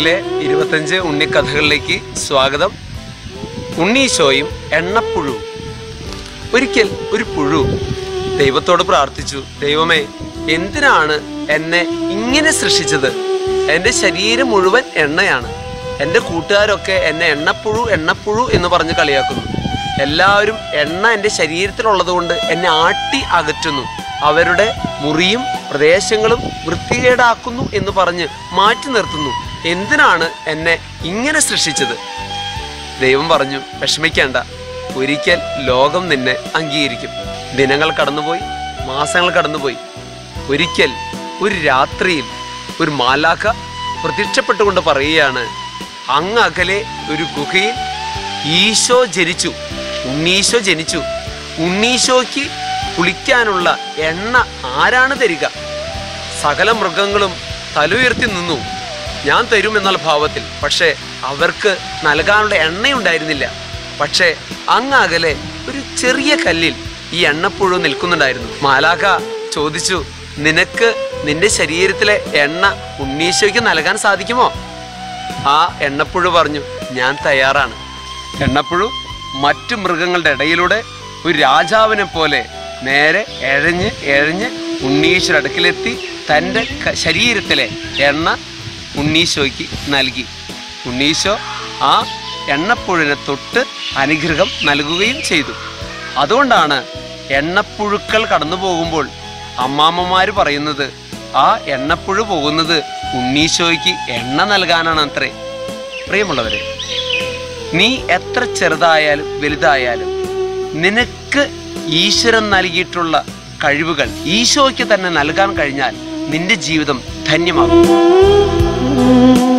ബൈബിളിലെ ഇരുപത്തഞ്ച് ഉണ്ണിക്കഥകളിലേക്ക് സ്വാഗതം ഉണ്ണീശോയും എണ്ണപ്പുഴു ഒരിക്കൽ ഒരു പുഴു ദൈവത്തോട് പ്രാർത്ഥിച്ചു ദൈവമേ എന്തിനാണ് എന്നെ ഇങ്ങനെ സൃഷ്ടിച്ചത് എൻ്റെ ശരീരം മുഴുവൻ എണ്ണയാണ് എൻ്റെ കൂട്ടുകാരൊക്കെ എന്നെ എണ്ണപ്പുഴു എണ്ണപ്പുഴു എന്ന് പറഞ്ഞ് കളിയാക്കുന്നു എല്ലാവരും എണ്ണ എൻ്റെ ശരീരത്തിലുള്ളത് കൊണ്ട് എന്നെ ആട്ടി അകറ്റുന്നു അവരുടെ മുറിയും പ്രദേശങ്ങളും വൃത്തികേടാക്കുന്നു എന്ന് പറഞ്ഞ് മാറ്റി നിർത്തുന്നു എന്തിനാണ് എന്നെ ഇങ്ങനെ സൃഷ്ടിച്ചത് ദൈവം പറഞ്ഞു വിഷമിക്കേണ്ട ഒരിക്കൽ ലോകം നിന്നെ അംഗീകരിക്കും ദിനങ്ങൾ കടന്നുപോയി മാസങ്ങൾ കടന്നുപോയി ഒരിക്കൽ ഒരു രാത്രിയിൽ ഒരു മാലാഖ പ്രത്യക്ഷപ്പെട്ടുകൊണ്ട് പറയുകയാണ് അങ്ങ് അകലെ ഒരു ഗുഹയിൽ ഈശോ ജനിച്ചു ഉണ്ണീശോ ജനിച്ചു ഉണ്ണീശോയ്ക്ക് കുളിക്കാനുള്ള എണ്ണ ആരാണ് തരിക സകല മൃഗങ്ങളും തലുയർത്തി നിന്നു ഞാൻ തരും എന്നുള്ള ഭാവത്തിൽ പക്ഷേ അവർക്ക് നൽകാനുള്ള എണ്ണയുണ്ടായിരുന്നില്ല പക്ഷേ അങ്ങ് അകലെ ഒരു ചെറിയ കല്ലിൽ ഈ എണ്ണപ്പുഴു നിൽക്കുന്നുണ്ടായിരുന്നു മാലാഖ ചോദിച്ചു നിനക്ക് നിന്റെ ശരീരത്തിലെ എണ്ണ ഉണ്ണീശോയ്ക്ക് നൽകാൻ സാധിക്കുമോ ആ എണ്ണപ്പുഴു പറഞ്ഞു ഞാൻ തയ്യാറാണ് എണ്ണപ്പുഴു മറ്റു മൃഗങ്ങളുടെ ഇടയിലൂടെ ഒരു രാജാവിനെ പോലെ നേരെ എഴഞ്ഞ് എഴഞ്ഞ് ഉണ്ണീശ്വര അടുക്കിലെത്തി തൻ്റെ ക- ശരീരത്തിലെ എണ്ണ ഉണ്ണീശോയ്ക്ക് നൽകി ഉണ്ണീശോ ആ എണ്ണപ്പുഴുവിനെ തൊട്ട് അനുഗ്രഹം നൽകുകയും ചെയ്തു അതുകൊണ്ടാണ് എണ്ണപ്പുഴുക്കൾ കടന്നു പോകുമ്പോൾ അമ്മാമ്മമാർ പറയുന്നത് ആ എണ്ണപ്പുഴു പോകുന്നത് ഉണ്ണീശോയ്ക്ക് എണ്ണ നൽകാനാണ് അത്രേ പ്രിയമുള്ളവരെ നീ എത്ര ചെറുതായാലും വലുതായാലും നിനക്ക് ഈശ്വരൻ നൽകിയിട്ടുള്ള കഴിവുകൾ ഈശോയ്ക്ക് തന്നെ നൽകാൻ കഴിഞ്ഞാൽ നിന്റെ ജീവിതം ധന്യമാകും